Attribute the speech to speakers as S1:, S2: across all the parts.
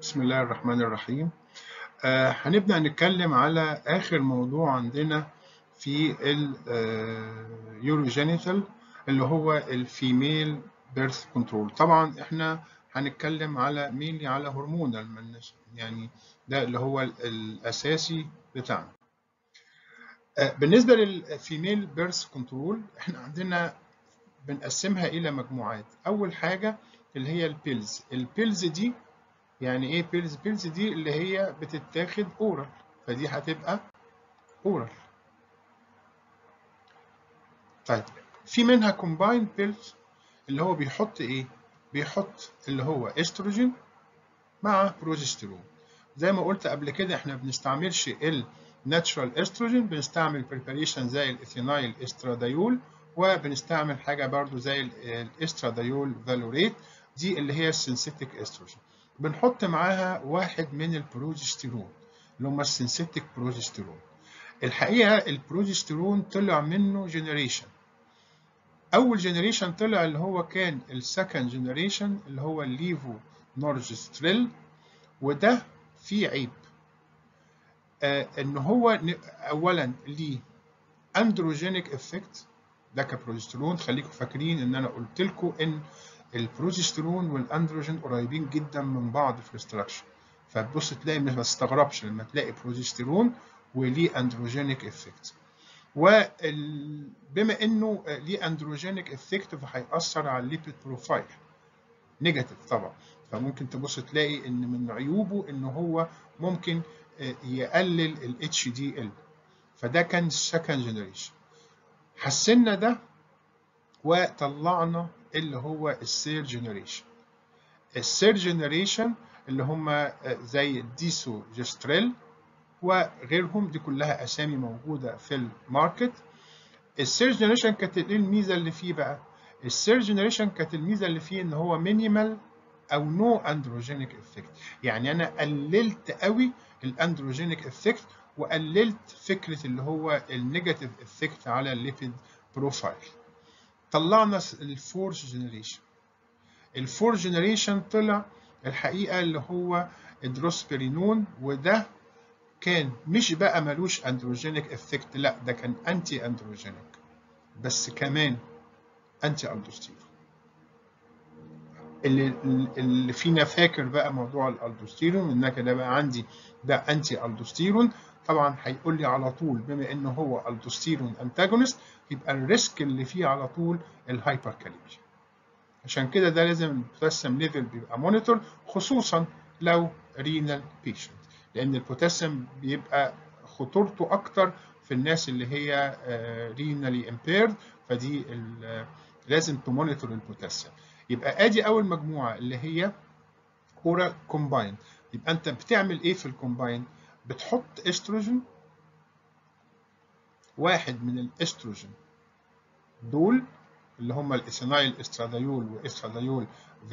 S1: بسم الله الرحمن الرحيم آه هنبدأ نتكلم على آخر موضوع عندنا في اليوروجينيتال اللي هو الفيميل بيرث كنترول طبعا احنا هنتكلم على مينلي على هرمونال يعني ده اللي هو الأساسي بتاعنا آه بالنسبة للفيميل بيرث كنترول احنا عندنا بنقسمها إلى مجموعات أول حاجة اللي هي البيلز البيلز دي يعني ايه بيلز بيلز دي اللي هي بتتاخد اورال فدي هتبقى اورال طيب في منها كومباين بيلز اللي هو بيحط ايه بيحط اللي هو استروجين مع بروجستيرون زي ما قلت قبل كده احنا بنستعملش الناتشرال استروجين بنستعمل بريباريشن زي الاثينايل استرادايول وبنستعمل حاجه برضو زي الاسترادايول فالوريت دي اللي هي السينثيتيك استروجين بنحط معاها واحد من البروجستيرون اللي هم السينثيتيك بروجستيرون الحقيقه البروجستيرون طلع منه جنريشن اول جنريشن طلع اللي هو كان السكند جنريشن اللي هو الليفو نورجستريل وده فيه عيب آه ان هو اولا ليه اندروجينيك افكت ده كبروجستيرون خليكم فاكرين ان انا قلت لكم ان البروجستيرون والاندروجين قريبين جدا من بعض في الاستراكشر فتبص تلاقي ما تستغربش لما تلاقي بروجستيرون وليه اندروجينيك افكت وبما انه ليه اندروجينيك افكت فهيأثر على الليبيد بروفايل نيجاتيف طبعا فممكن تبص تلاقي ان من عيوبه ان هو ممكن يقلل ال HDL فده كان السكند جنريشن حسنا ده وطلعنا اللي هو السير جنريشن السير جنريشن اللي هم زي الديسو جستريل وغيرهم دي كلها اسامي موجوده في الماركت السير جنريشن كانت ايه الميزه اللي فيه بقى السير جنريشن كانت الميزه اللي فيه ان هو مينيمال او نو اندروجينيك افكت يعني انا قللت قوي الاندروجينيك افكت وقللت فكره اللي هو النيجاتيف افكت على الليبيد بروفايل طلعنا الفورث جنريشن الفورث جنريشن طلع الحقيقه اللي هو الدروسبيرينون وده كان مش بقى ملوش اندروجينيك افكت لا ده كان انتي اندروجينيك بس كمان انتي الدوستيرون اللي اللي فينا فاكر بقى موضوع الالدوستيرون ان كده بقى عندي ده انتي الدوستيرون طبعا هيقول لي على طول بما ان هو الدوستيرون انتاجونست يبقى الريسك اللي فيه على طول الهايبر كاليميا عشان كده ده لازم البوتاسيوم ليفل بيبقى مونيتور خصوصا لو رينال بيشنت لان البوتاسيوم بيبقى خطورته اكتر في الناس اللي هي رينالي امبيرد فدي لازم تمونيتور البوتاسيوم يبقى ادي اول مجموعه اللي هي اورا كومباين يبقى انت بتعمل ايه في الكومباين بتحط استروجين واحد من الاستروجين دول اللي هم الاثينايل استرادايول واسترادايول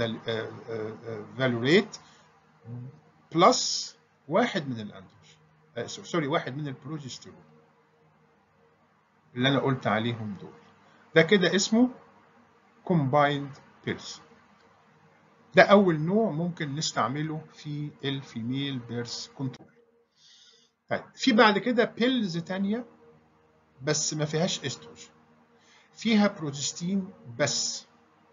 S1: فالوريت بلس واحد من الاندروجين سوري واحد من البروجستيرون اللي انا قلت عليهم دول ده كده اسمه combined pills ده اول نوع ممكن نستعمله في الفيميل بيرث كنترول طيب في بعد كده بيلز تانية بس ما فيهاش استروجين فيها بروجستين بس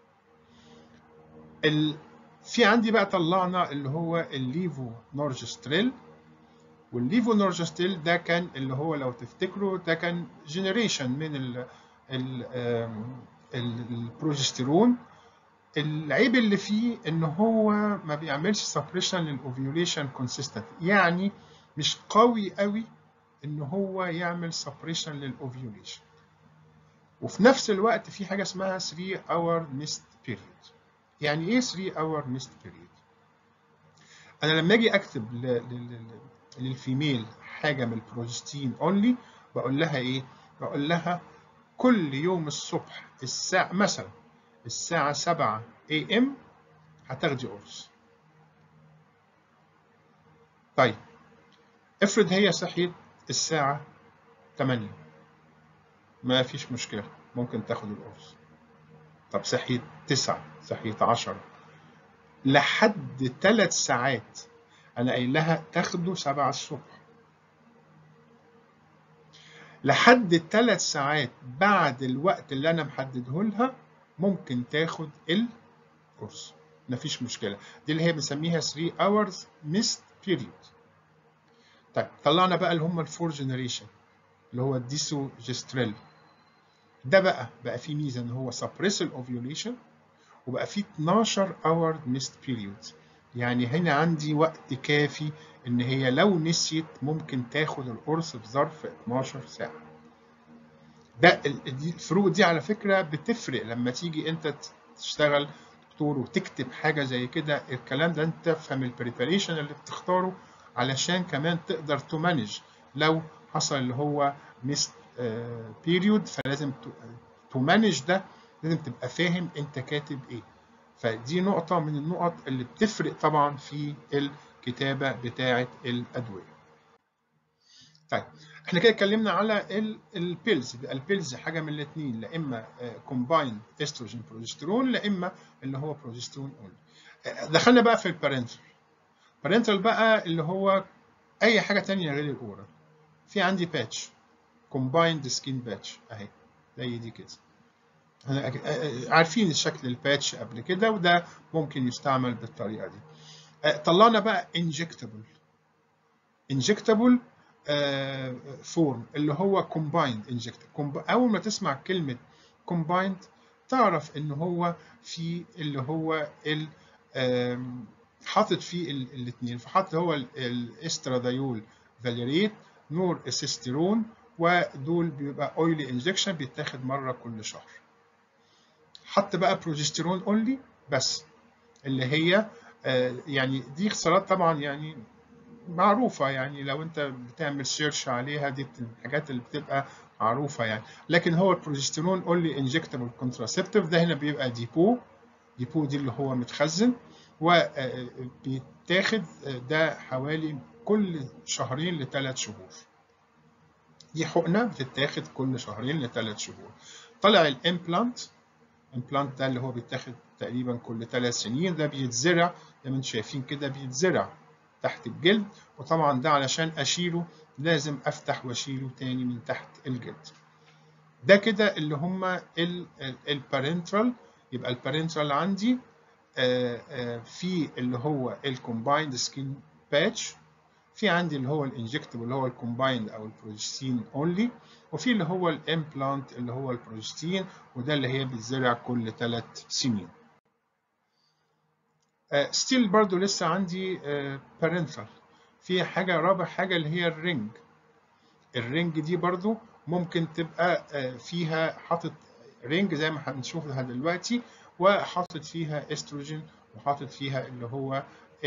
S1: ال... في عندي بقى طلعنا اللي هو الليفو نورجستريل والليفو نورجستريل ده كان اللي هو لو تفتكروا ده كان جنريشن من ال ال البروجستيرون العيب اللي فيه ان هو ما بيعملش سبريشن للاوفيوليشن كونسيستنت يعني مش قوي قوي ان هو يعمل سبريشن للاوفيوليشن وفي نفس الوقت في حاجه اسمها 3 اور ميست بيريود يعني ايه 3 اور ميست بيريود انا لما اجي اكتب للفيميل حاجه من البروجستين اونلي بقول لها ايه بقول لها كل يوم الصبح الساعه مثلا الساعه 7 اي ام هتاخدي قرص طيب افرض هي صحيت الساعه 8 ما فيش مشكله ممكن تاخد القرص طب صحيت 9 صحيت 10 لحد 3 ساعات انا قايل لها تاخده 7 الصبح لحد الثلاث ساعات بعد الوقت اللي انا محدده لها ممكن تاخد الكورس مفيش مشكله دي اللي هي بنسميها 3 hours missed period طيب طلعنا بقى اللي هم الفور جنريشن اللي هو الديسوجستريل ده بقى بقى فيه ميزه ان هو suppress الاوفيوليشن وبقى فيه 12 hour missed period يعني هنا عندي وقت كافي ان هي لو نسيت ممكن تاخد القرص في ظرف 12 ساعه ده الفروق دي على فكره بتفرق لما تيجي انت تشتغل دكتور وتكتب حاجه زي كده الكلام ده انت تفهم البريباريشن اللي بتختاره علشان كمان تقدر تمانج لو حصل اللي هو ميست بيريود فلازم تمانج ده لازم تبقى فاهم انت كاتب ايه فدي نقطة من النقط اللي بتفرق طبعا في الكتابة بتاعة الأدوية. طيب احنا كده اتكلمنا على البيلز البيلز حاجة من الاثنين لا إما كومبايند استروجين بروجسترون لا إما اللي هو بروجسترون اونلي. دخلنا بقى في البارنتال. بارنتال بقى اللي هو أي حاجة تانية غير الأورال. في عندي باتش كومبايند سكين باتش أهي زي دي كده. عارفين الشكل الباتش قبل كده وده ممكن يستعمل بالطريقه دي طلعنا بقى انجكتبل انجكتبل فورم اللي هو كومبايند انجكتبل اول ما تسمع كلمه كومبايند تعرف ان هو في اللي هو ال حاطط فيه الاثنين فحاطط هو الاسترادايول فاليريت نور اسيستيرون ودول بيبقى اويلي انجكشن بيتاخد مره كل شهر حط بقى بروجستيرون اونلي بس اللي هي آه يعني دي اختصارات طبعا يعني معروفه يعني لو انت بتعمل سيرش عليها دي الحاجات اللي بتبقى معروفه يعني لكن هو البروجستيرون اونلي انجكتبل كونتراسبتيف ده هنا بيبقى ديبو ديبو دي اللي هو متخزن وبيتاخد ده حوالي كل شهرين لثلاث شهور دي حقنه بتتاخد كل شهرين لثلاث شهور طلع الامبلانت الامبلانت ده اللي هو بيتاخد تقريبا كل ثلاث سنين ده بيتزرع زي ما انتم شايفين كده بيتزرع تحت الجلد وطبعا ده علشان اشيله لازم افتح واشيله تاني من تحت الجلد ده كده اللي هما البارنترال يبقى البارنترال عندي في اللي هو الكومبايند سكين باتش في عندي اللي هو الانجكتبل اللي هو الكومبايند او البروجستين اونلي وفي اللي هو الامبلانت اللي هو البروجستين وده اللي هي بتزرع كل ثلاث سنين. ستيل uh, برضو لسه عندي بارنتال uh, في حاجه رابع حاجه اللي هي الرينج الرينج دي برضو ممكن تبقى uh, فيها حاطط رينج زي ما هنشوفها دلوقتي وحاطط فيها استروجين وحاطط فيها اللي هو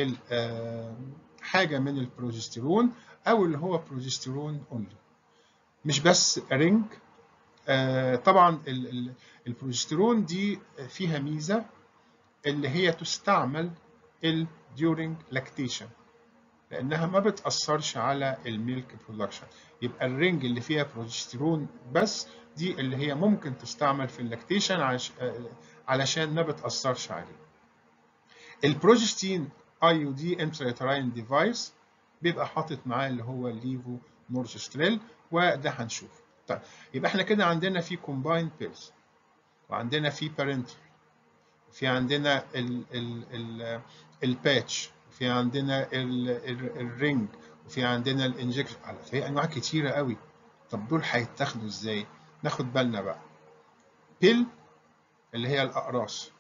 S1: حاجه من البروجستيرون او اللي هو بروجستيرون اونلي مش بس رينج آه طبعا البروجستيرون دي فيها ميزه اللي هي تستعمل ال during lactation لانها ما بتاثرش على الميلك برودكشن يبقى الرينج اللي فيها بروجستيرون بس دي اللي هي ممكن تستعمل في اللاكتيشن عش... علشان ما بتاثرش عليه البروجستين اي يو دي انتراتراين ديفايس بيبقى حاطط معاه اللي هو الليفو نورجستريل وده هنشوفه طيب يبقى احنا كده عندنا في كومبايند بيلز وعندنا في بارنتال وفي عندنا ال ال ال الباتش وفي عندنا الرينج وفي عندنا الانجكشن في انواع كتيره قوي طب دول هيتاخدوا ازاي ناخد بالنا بقى بيل اللي هي الاقراص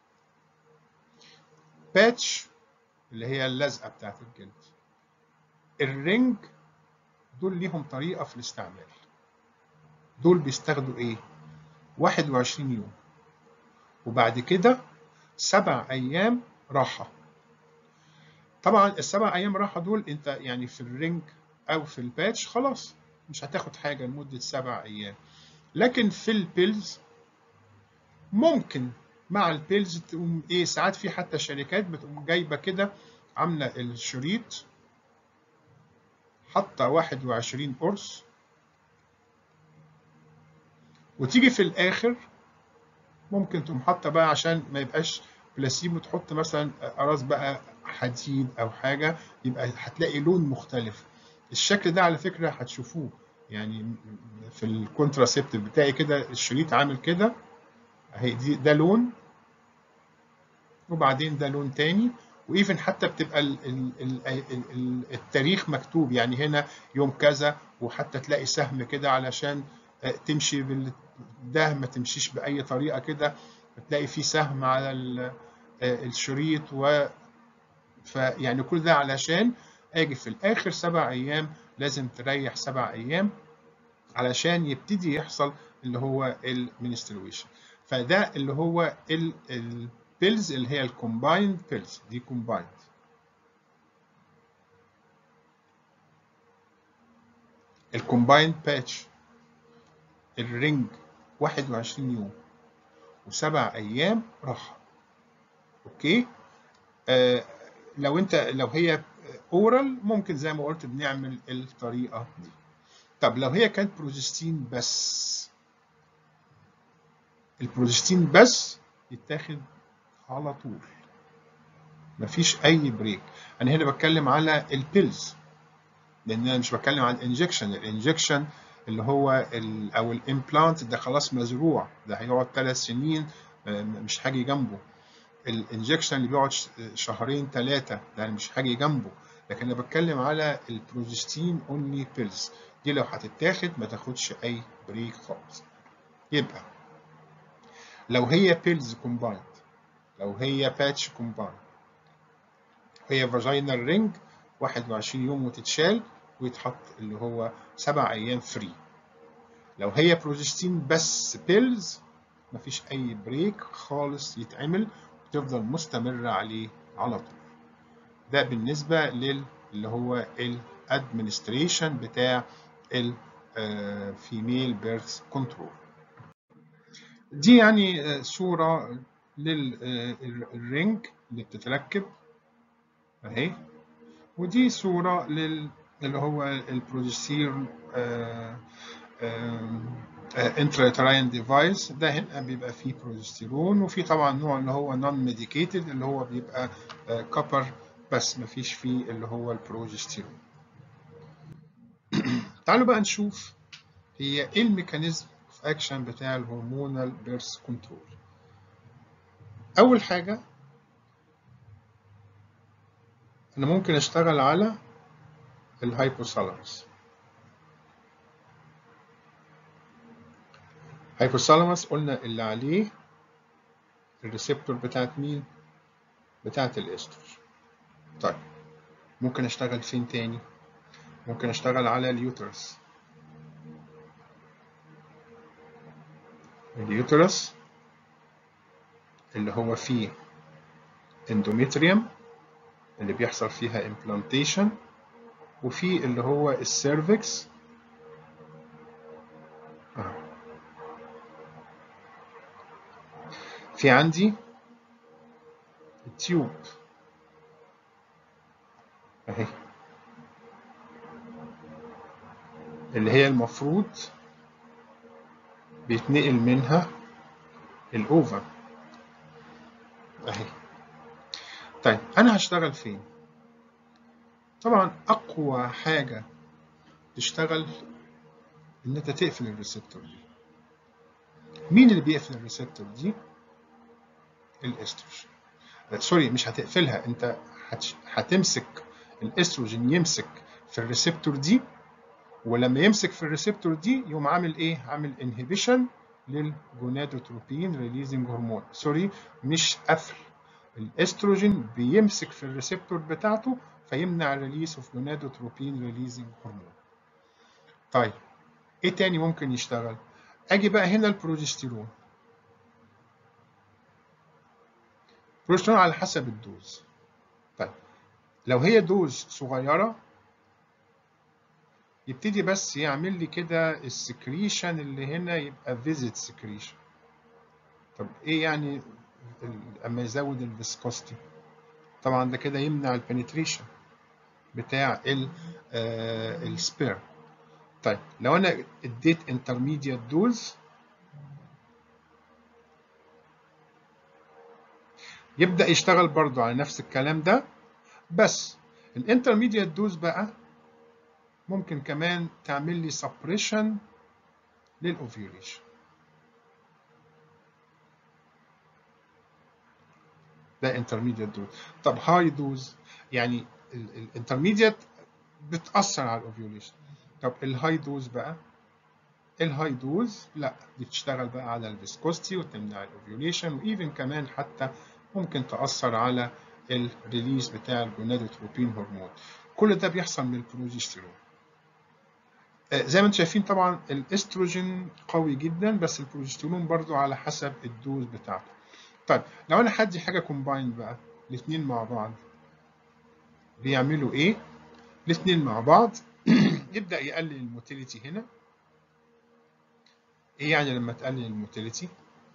S1: باتش اللي هي اللزقه بتاعت الجلد الرينج دول ليهم طريقه في الاستعمال دول بيستخدوا ايه 21 يوم وبعد كده سبع ايام راحه طبعا السبع ايام راحه دول انت يعني في الرينج او في الباتش خلاص مش هتاخد حاجه لمده سبع ايام لكن في البيلز ممكن مع البيلز تقوم ايه ساعات في حتى شركات بتقوم جايبه كده عامله الشريط حاطه 21 قرص وتيجي في الاخر ممكن تقوم حاطه بقى عشان ما يبقاش بلاسيبو تحط مثلا اقراص بقى حديد او حاجه يبقى هتلاقي لون مختلف الشكل ده على فكره هتشوفوه يعني في الكونتراسيبتيف بتاعي كده الشريط عامل كده اهي دي ده لون وبعدين ده لون تاني وايفن حتى بتبقى ال ال ال ال التاريخ مكتوب يعني هنا يوم كذا وحتى تلاقي سهم كده علشان تمشي بال ده ما تمشيش باي طريقه كده تلاقي في سهم على الشريط و فيعني كل ده علشان اجي في الاخر سبع ايام لازم تريح سبع ايام علشان يبتدي يحصل اللي هو المنسترويشن فده اللي هو البيلز اللي هي الكومبايند بيلز دي كومبايند الكومبايند باتش الرينج 21 يوم وسبع ايام راحه اوكي آه لو انت لو هي اورال ممكن زي ما قلت بنعمل الطريقه دي طب لو هي كانت بروجستين بس البروجستين بس يتاخد على طول مفيش اي بريك انا هنا بتكلم على البيلز لان انا مش بتكلم عن الانجكشن الانجكشن اللي هو ال او الامبلانت ده خلاص مزروع ده هيقعد ثلاث سنين مش هاجي جنبه الانجكشن اللي بيقعد شهرين ثلاثه ده مش هاجي جنبه لكن انا بتكلم على البروجستين اونلي بيلز دي لو هتتاخد ما تاخدش اي بريك خالص يبقى لو هي بيلز كومبايند لو هي باتش كومبايند هي فاجينال رينج 21 يوم وتتشال ويتحط اللي هو سبع ايام فري لو هي بروجستين بس بيلز مفيش اي بريك خالص يتعمل وتفضل مستمرة عليه على طول ده بالنسبة لل اللي هو الادمنستريشن بتاع الفيميل بيرث كنترول دي يعني صورة للرينج اللي بتتركب اهي ودي صورة لل اللي هو البروجستير انتراتراين ديفايس ده هنا بيبقى فيه بروجستيرون وفي طبعا نوع اللي هو نون ميديكيتد اللي هو بيبقى كبر بس مفيش فيه اللي هو البروجستيرون تعالوا بقى نشوف هي ايه الميكانيزم اوف اكشن بتاع الهرمونال بيرث كنترول اول حاجه انا ممكن اشتغل على الهايبوثالاموس هايبوثالاموس قلنا اللي عليه الريسبتور بتاعت مين بتاعت الاستروجين طيب ممكن اشتغل فين تاني ممكن اشتغل على اليوترس اليوترس اللي هو فيه اندوميتريوم اللي بيحصل فيها امبلانتيشن وفي اللي هو السيرفكس في عندي التيوب اهي اللي هي المفروض بيتنقل منها الاوفر اهي طيب انا هشتغل فين طبعا اقوى حاجه تشتغل ان انت تقفل الريسبتور دي مين اللي بيقفل الريسبتور دي الاستروجين سوري مش هتقفلها انت هتمسك الاستروجين يمسك في الريسبتور دي ولما يمسك في الريسبتور دي يقوم عامل ايه عامل انهبيشن للجونادوتروبين ريليزنج هرمون سوري مش قفل الاستروجين بيمسك في الريسبتور بتاعته فيمنع الريليس اوف جونادوتروبين ريليزنج هرمون طيب ايه تاني ممكن يشتغل اجي بقى هنا البروجستيرون البروجستيرون على حسب الدوز طيب لو هي دوز صغيره يبتدي بس يعمل لي كده السكريشن اللي هنا يبقى فيزيت سكريشن طب ايه يعني اما يزود الفيسكوستي طبعا ده كده يمنع البنتريشن بتاع السبير طيب لو انا اديت انترميديت دوز يبدا يشتغل برضو على نفس الكلام ده بس الانترميديت دوز بقى ممكن كمان تعمل لي سبريشن للاوفيوليشن ده انترميديت دوز طب هاي دوز يعني الانترميديت بتاثر على الاوفيوليشن طب الهاي دوز بقى الهاي دوز لا دي بتشتغل بقى على الفيسكوستي وتمنع الاوفيوليشن وايفن كمان حتى ممكن تاثر على الريليز بتاع الجونادوتروبين هرمون كل ده بيحصل من البروجستيرون زي ما انتم شايفين طبعا الاستروجين قوي جدا بس البروجستيرون برضو على حسب الدوز بتاعته طيب لو انا هدي حاجه كومباين بقى الاثنين مع بعض بيعملوا ايه الاثنين مع بعض يبدا يقلل الموتيليتي هنا ايه يعني لما تقلل الموتيليتي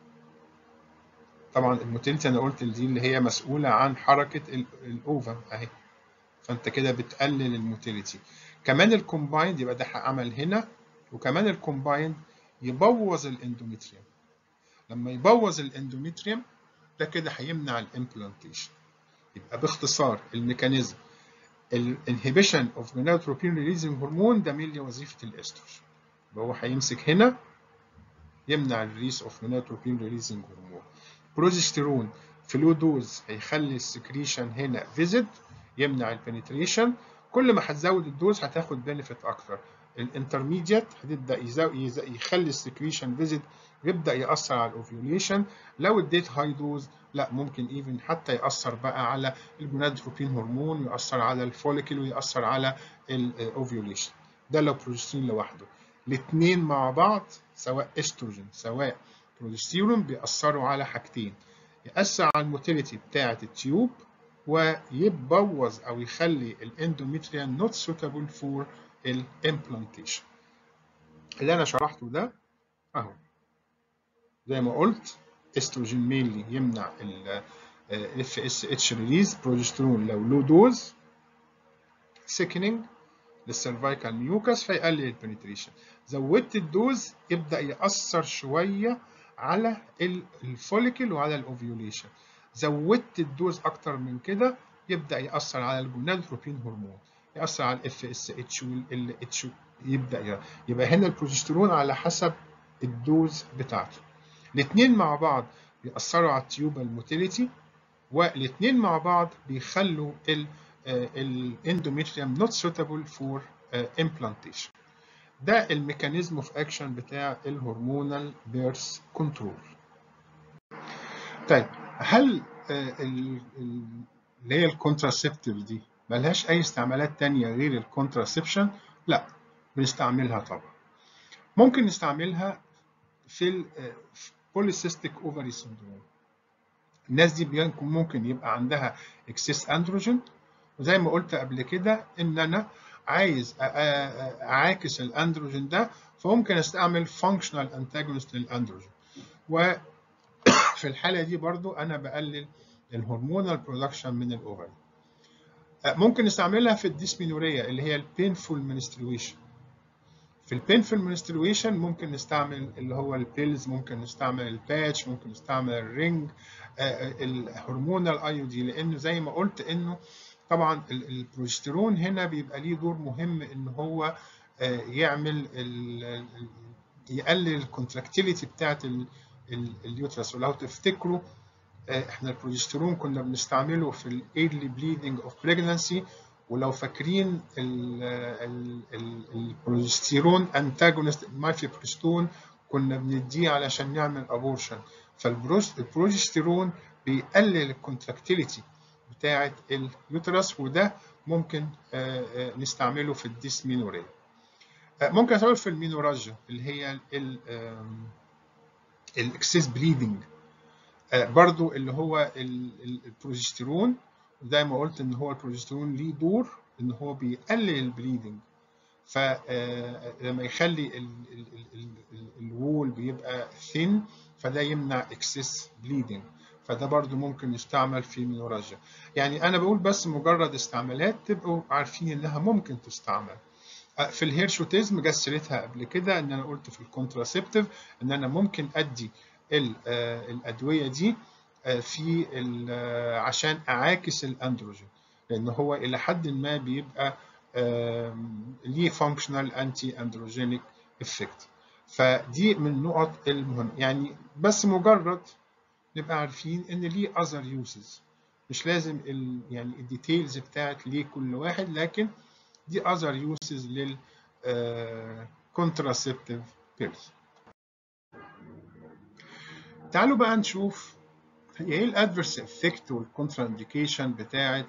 S1: طبعا الموتيليتي انا قلت دي اللي هي مسؤوله عن حركه الاوفا اهي فانت كده بتقلل الموتيليتي كمان الكومبايند يبقى ده عمل هنا وكمان الكومبايند يبوظ الاندوميتريوم لما يبوظ الاندوميتريوم ده كده هيمنع الامبلانتيشن يبقى باختصار الميكانيزم الانهبيشن اوف gonadotropin ريليزنج هرمون ده مين وظيفه الاستروجين يبقى هو هيمسك هنا يمنع الريليس اوف gonadotropin ريليزنج هرمون بروجستيرون في لو دوز هيخلي السكريشن هنا فيزيد يمنع البنتريشن كل ما هتزود الدوز هتاخد بنفيت اكتر الانترميديت هتبدا يخلي السكريشن فيزيد يبدا ياثر على الاوفيوليشن لو اديت هاي دوز لا ممكن ايفن حتى ياثر بقى على الجونادوتروبين هرمون وياثر على الفوليكل وياثر على الاوفيوليشن ده لو بروجستين لوحده الاثنين مع بعض سواء استروجين سواء بروجستيرون بيأثروا على حاجتين يأثر على الموتيليتي بتاعة التيوب ويبوظ او يخلي الاندوميتريال نوت سوتابل فور الامبلانتيشن اللي انا شرحته ده اهو زي ما قلت استروجين مينلي يمنع الاف اس اتش ريليز بروجسترون لو لو دوز سيكنينج للسيرفايكال ميوكس فيقلل البنتريشن زودت الدوز يبدا ياثر شويه على الفوليكل وعلى الاوفيوليشن زودت الدوز اكتر من كده يبدا ياثر على الجونادوتروبين هرمون ياثر على الاف اس اتش والال اتش يبدا يبقى هنا البروجسترون على حسب الدوز بتاعته الاثنين مع بعض بيأثروا على التيوبال موتيليتي والاثنين مع بعض بيخلوا الاندوميتريوم نوت سوتابل فور امبلانتيشن ده الميكانيزم اوف اكشن بتاع الهرمونال بيرث كنترول طيب هل اللي هي الكونتراسبتيف دي ملهاش اي استعمالات تانية غير الكونتراسبشن لا بنستعملها طبعا ممكن نستعملها في البوليسيستيك اوفري سندروم الناس دي ممكن يبقى عندها اكسس اندروجين وزي ما قلت قبل كده ان انا عايز اعاكس الاندروجين ده فممكن استعمل فانكشنال انتاجونست للاندروجين وفي الحاله دي برضو انا بقلل الهرمونال برودكشن من الاوفري ممكن نستعملها في الديسمينوريا اللي هي البينفول منسترويشن في البينفول منسترويشن ممكن نستعمل اللي هو البيلز ممكن نستعمل الباتش ممكن نستعمل الرينج الهرمونال اي دي لانه زي ما قلت انه طبعا البروجستيرون هنا بيبقى ليه دور مهم ان هو يعمل يقلل الكونتراكتيليتي بتاعت اليوترس ولو تفتكروا احنا البروجستيرون كنا بنستعمله في الايرلي بليدنج اوف بريجنانسي ولو فاكرين البروجستيرون انتاجونست المايفيبروستون كنا بنديه علشان نعمل ابورشن فالبروجستيرون بيقلل الكونتراكتيليتي بتاعه اليوترس وده ممكن نستعمله في الديسمينوريا ممكن نستعمله في المينوراجيا اللي هي الاكسس بليدنج برضو اللي هو البروجستيرون زي ما قلت ان هو البروجستيرون ليه دور ان هو بيقلل البليدنج فلما يخلي الوول بيبقى ثين فده يمنع اكسس بليدنج فده برضو ممكن يستعمل في المينوراجيا يعني انا بقول بس مجرد استعمالات تبقوا عارفين انها ممكن تستعمل في الهيرشوتيزم جت سيرتها قبل كده ان انا قلت في الكونتراسبتيف ان انا ممكن ادي الادويه دي في عشان اعاكس الاندروجين لان هو الى حد ما بيبقى ليه فانكشنال انتي اندروجينيك افكت فدي من النقط المهمه يعني بس مجرد نبقى عارفين ان ليه اذر يوزز مش لازم ال يعني الديتيلز بتاعت ليه كل واحد لكن دي اذر يوزز لل contraceptive pills تعالوا بقى نشوف ايه الادفيرس افكت والكونترا انديكيشن بتاعت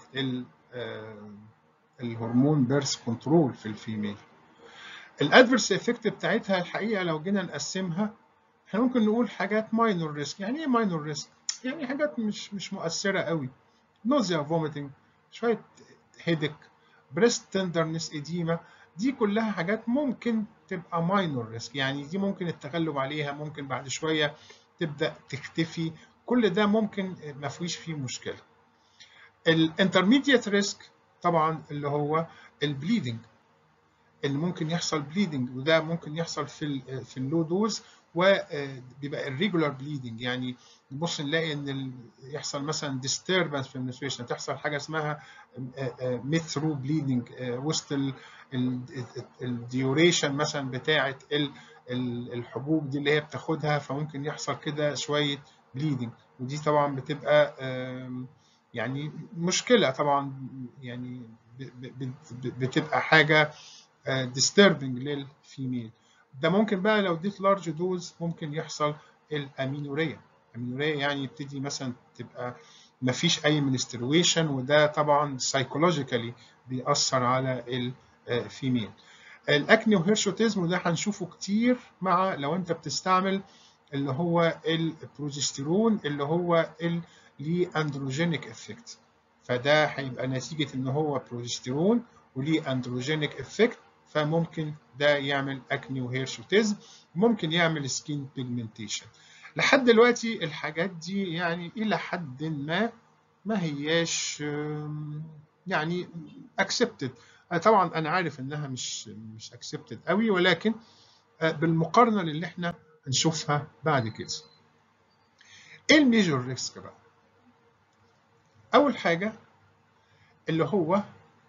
S1: الهرمون بيرث كنترول في الفيميل الادفيرس افكت بتاعتها الحقيقه لو جينا نقسمها احنا ممكن نقول حاجات ماينور ريسك يعني ايه ماينور ريسك يعني حاجات مش مش مؤثره قوي نوزيا فوميتنج شويه هيدك بريست تندرنس اديما دي كلها حاجات ممكن تبقى ماينور ريسك يعني دي ممكن التغلب عليها ممكن بعد شويه تبدا تختفي كل ده ممكن ما فيش فيه مشكله الانترميديت ريسك طبعا اللي هو البليدنج اللي ممكن يحصل بليدنج وده ممكن يحصل في ال في اللو دوز وبيبقى الريجولار بليدنج يعني نبص نلاقي ان يحصل مثلا disturbance في المنستريشن تحصل حاجه اسمها ميد ثرو بليدنج وسط الديوريشن مثلا بتاعه الحبوب دي اللي هي بتاخدها فممكن يحصل كده شويه بليدنج ودي طبعا بتبقى يعني مشكله طبعا يعني بتبقى حاجه disturbing للفيميل ده ممكن بقى لو اديت لارج دوز ممكن يحصل الامينوريا امينوريا يعني يبتدي مثلا تبقى ما فيش اي منسترويشن وده طبعا سايكولوجيكالي بيأثر على الفيميل الاكني وهيرشوتيزم وده هنشوفه كتير مع لو انت بتستعمل اللي هو البروجستيرون اللي هو ليه اندروجينيك افكت فده هيبقى نتيجه ان هو بروجستيرون وليه اندروجينيك افكت فممكن ده يعمل اكني وهيرشوتيزم ممكن يعمل سكين بيجمنتيشن لحد دلوقتي الحاجات دي يعني الى حد ما ما هياش يعني اكسبتد طبعا انا عارف انها مش مش اكسبتد قوي ولكن بالمقارنه اللي احنا هنشوفها بعد كده ايه الميجور ريسك بقى اول حاجه اللي هو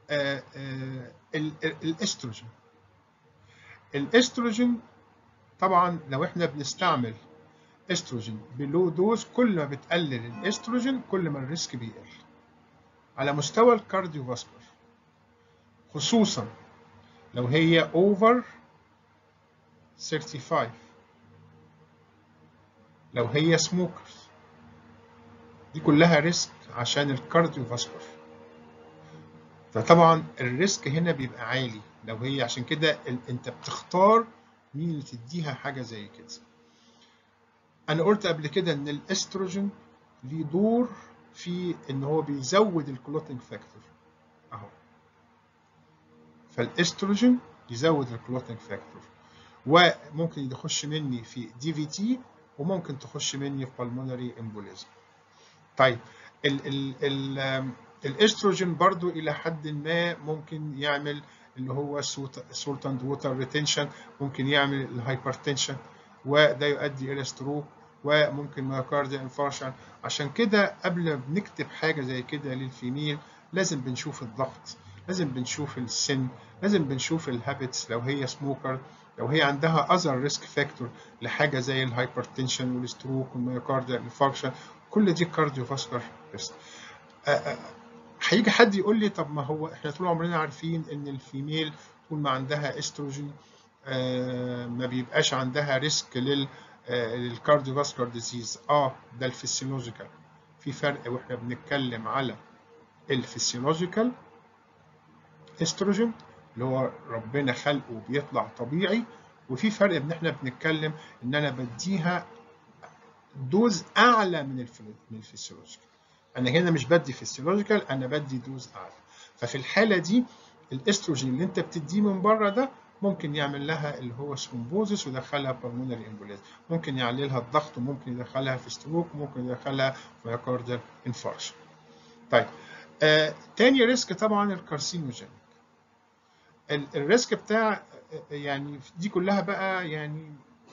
S1: الاستروجين الاستروجين طبعا لو احنا بنستعمل استروجين بلو دوز كل ما بتقلل الاستروجين كل ما الريسك بيقل على مستوى الكارديوفاسكولار خصوصا لو هي اوفر 35 لو هي سموكرز دي كلها ريسك عشان الكارديوفاسكولار فطبعا الريسك هنا بيبقى عالي لو هي عشان كده انت بتختار مين اللي تديها حاجه زي كده انا قلت قبل كده ان الاستروجين ليه دور في ان هو بيزود الكلوتنج فاكتور اهو فالاستروجين يزود الكلوتنج فاكتور وممكن يخش مني في دي في تي وممكن تخش مني في بالمونري امبوليزم طيب ال ال ال الاستروجين برضو الى حد ما ممكن يعمل اللي هو سولت اند ووتر ريتنشن ممكن يعمل الهايبرتنشن وده يؤدي الى ستروك وممكن مايوكارديا انفارشن عشان كده قبل ما بنكتب حاجه زي كده للفيميل لازم بنشوف الضغط لازم بنشوف السن لازم بنشوف الهابتس لو هي سموكر لو هي عندها اذر ريسك فاكتور لحاجه زي الهايبرتنشن والستروك والمايوكارديا انفاركشن كل دي كارديو فاسكولار ريسك هيجي حد يقول لي طب ما هو احنا طول عمرنا عارفين ان الفيميل طول ما عندها استروجين آه ما بيبقاش عندها ريسك لل للكارديو فاسكولار ديزيز اه ده الفسيولوجيكال في فرق واحنا بنتكلم على الفسيولوجيكال استروجين اللي هو ربنا خلقه بيطلع طبيعي وفي فرق ان احنا بنتكلم ان انا بديها دوز اعلى من من الفسيولوجيكال انا هنا مش بدي فسيولوجيكال انا بدي دوز اعلى ففي الحاله دي الاستروجين اللي انت بتديه من بره ده ممكن يعمل لها اللي هو ثرومبوزس ويدخلها بالمونري امبوليزم ممكن يعلي لها الضغط وممكن يدخلها في ستروك وممكن يدخلها في مايوكارديال انفاركشن طيب آه، تاني ريسك طبعا الكارسينوجين الريسك بتاع يعني دي كلها بقى يعني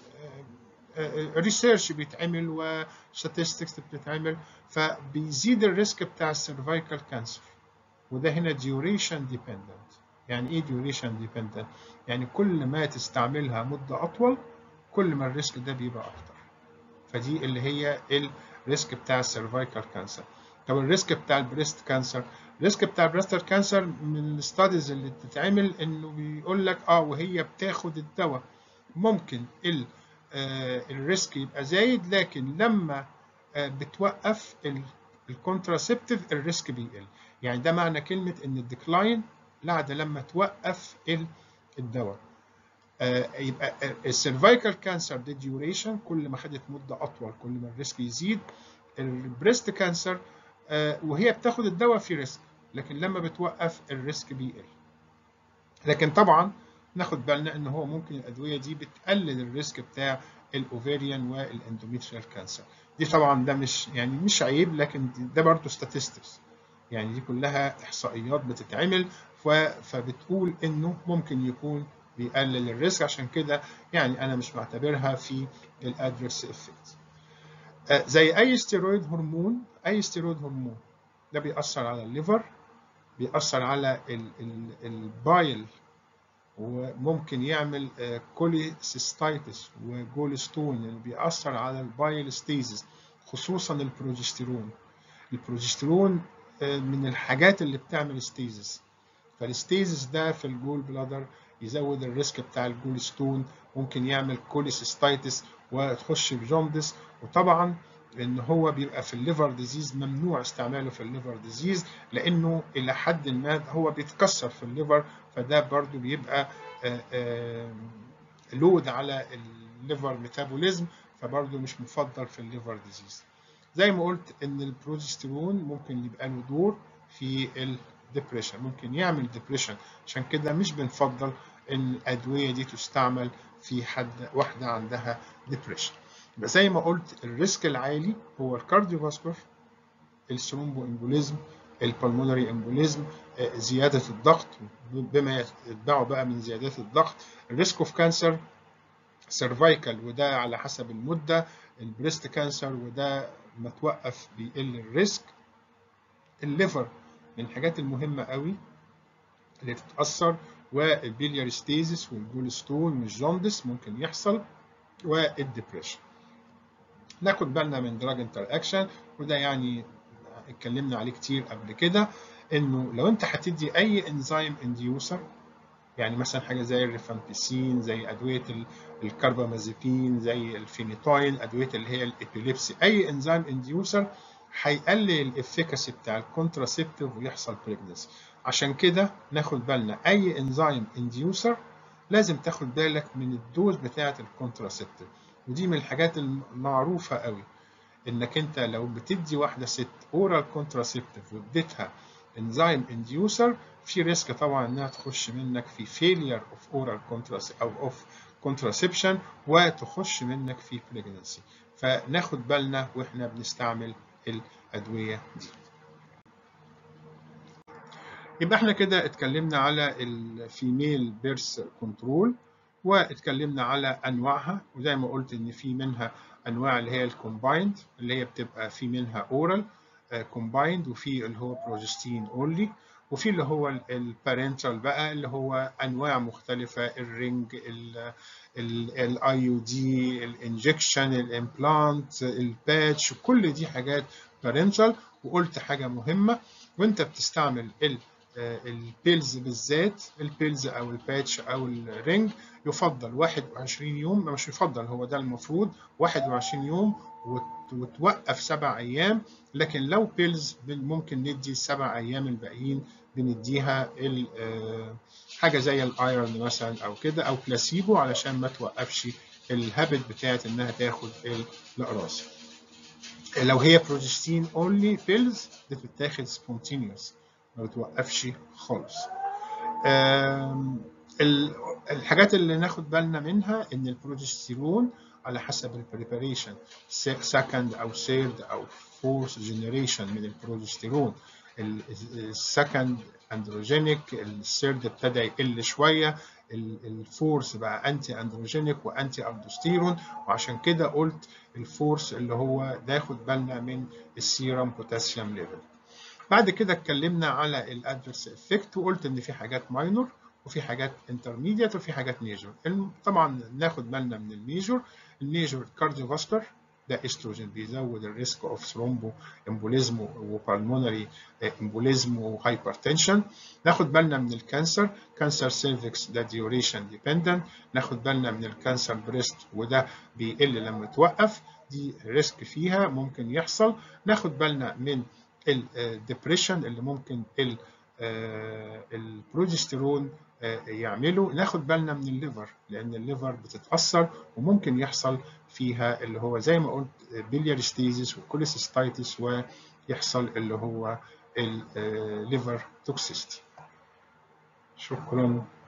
S1: ريسيرش بيتعمل وستاتستكس بتتعمل فبيزيد الريسك بتاع السيرفايكال كانسر وده هنا duration dependent يعني ايه duration dependent يعني كل ما تستعملها مدة أطول كل ما الريسك ده بيبقى أكتر فدي اللي هي الريسك بتاع السيرفايكال كانسر طب الريسك بتاع البريست كانسر الريسك بتاع البريست كانسر من الستاديز اللي بتتعمل انه بيقول لك اه وهي بتاخد الدواء ممكن ال آه الريسك يبقى زايد لكن لما آه بتوقف الكونتراسبتيف الريسك بيقل يعني ده معنى كلمة ان الديكلاين بعد لما توقف الدواء آه يبقى السيرفايكال كانسر دي ديوريشن كل ما خدت مدة أطول كل ما الريسك يزيد البريست كانسر آه وهي بتاخد الدواء في ريسك لكن لما بتوقف الريسك بيقل لكن طبعا ناخد بالنا ان هو ممكن الادويه دي بتقلل الريسك بتاع الاوفيريان والاندوميتريال كانسر دي طبعا ده مش يعني مش عيب لكن ده برضه statistics يعني دي كلها احصائيات بتتعمل فبتقول انه ممكن يكون بيقلل الريسك عشان كده يعني انا مش بعتبرها في الادرس افكت زي اي ستيرويد هرمون اي ستيرويد هرمون ده بيأثر على الليفر بيأثر على البايل وممكن يعمل كوليسيستايتس وجولستون اللي بيأثر على البايل ستيزز خصوصا البروجستيرون البروجستيرون من الحاجات اللي بتعمل ستيزز فالستيزز ده في الجول بلادر يزود الريسك بتاع الجول ستون ممكن يعمل كوليسيستايتس وتخش بجوندس وطبعا ان هو بيبقى في الليفر ديزيز ممنوع استعماله في الليفر ديزيز لانه الى حد ما هو بيتكسر في الليفر فده برضو بيبقى لود على الليفر ميتابوليزم فبرضو مش مفضل في الليفر ديزيز زي ما قلت ان البروجستيرون ممكن يبقى له دور في الدبريشن ممكن يعمل ديبريشن عشان كده مش بنفضل ان الادويه دي تستعمل في حد واحده عندها ديبريشن يبقى زي ما قلت الريسك العالي هو الكارديوفاسكولار الثرومبو امبوليزم البلمونري امبوليزم زياده الضغط بما يتبعه بقى من زيادات الضغط الريسك اوف كانسر سيرفايكال وده على حسب المده البريست كانسر وده ما توقف بيقل الريسك الليفر من الحاجات المهمه قوي اللي تتاثر والبيليار ستيزس والجول ستون والجوندس ممكن يحصل والدبريشن ناخد بالنا من دراج انتر اكشن وده يعني اتكلمنا عليه كتير قبل كده انه لو انت هتدي اي انزيم انديوسر يعني مثلا حاجه زي الريفامبيسين زي ادويه الكربامازيبين زي الفينيتوين ادويه اللي هي الابيليبسي اي انزيم انديوسر هيقلل الافيكاسي بتاع الكونتراسيبتيف ويحصل بريجنسي عشان كده ناخد بالنا اي انزيم انديوسر لازم تاخد بالك من الدوز بتاعه الكونتراسيبتيف ودي من الحاجات المعروفه قوي انك انت لو بتدي واحده ست اورال كونتراسيبتيف واديتها انزيم انديوسر في ريسك طبعا انها تخش منك في فيلير اوف اورال كونتراس او اوف كونتراسبشن وتخش منك في بريجنسي فناخد بالنا واحنا بنستعمل الادويه دي يبقى احنا كده اتكلمنا على الفيميل بيرث كنترول واتكلمنا على انواعها وزي ما قلت ان في منها انواع اللي هي الكومبايند اللي هي بتبقى في منها اورال كومبايند وفي اللي هو بروجستين اونلي وفي اللي هو البارنتال بقى اللي هو انواع مختلفه الرينج الاي يو دي الانجكشن الامبلانت الباتش كل دي حاجات بارنتال وقلت حاجه مهمه وانت بتستعمل ال البيلز بالذات البيلز او الباتش او الرينج يفضل 21 يوم مش يفضل هو ده المفروض 21 يوم وتوقف سبع ايام لكن لو بيلز ممكن ندي السبع ايام الباقيين بنديها حاجه زي الايرون مثلا او كده او بلاسيبو علشان ما توقفش الهابت بتاعت انها تاخد الاقراص لو هي بروجستين اونلي بيلز بتتاخد سبونتينيوس ما بتوقفش خالص الحاجات اللي ناخد بالنا منها ان البروجستيرون على حسب البريباريشن سكند او سيرد او فورث جنريشن من البروجستيرون السكند اندروجينيك السيرد ابتدى يقل شويه الفورس بقى انتي اندروجينيك وانتي الدوستيرون وعشان كده قلت الفورس اللي هو ناخد بالنا من السيرم بوتاسيوم ليفل بعد كده اتكلمنا على الادفيرس افكت وقلت ان في حاجات ماينور وفي حاجات انترميديت وفي حاجات ميجور طبعا ناخد بالنا من الميجور الميجور كارديوفاسكولار ده استروجين بيزود الريسك اوف ثرومبو امبوليزم وبالمونري امبوليزم وهايبرتنشن ناخد بالنا من الكانسر كانسر سيرفكس ده ديوريشن ديبندنت ناخد بالنا من الكانسر بريست وده بيقل لما توقف دي ريسك فيها ممكن يحصل ناخد بالنا من الدبريشن اللي ممكن البروجستيرون يعمله ناخد بالنا من الليفر لان الليفر بتتاثر وممكن يحصل فيها اللي هو زي ما قلت بليارستيزيس وكوليسيستايتس ويحصل اللي هو الليفر توكسيستي شكرا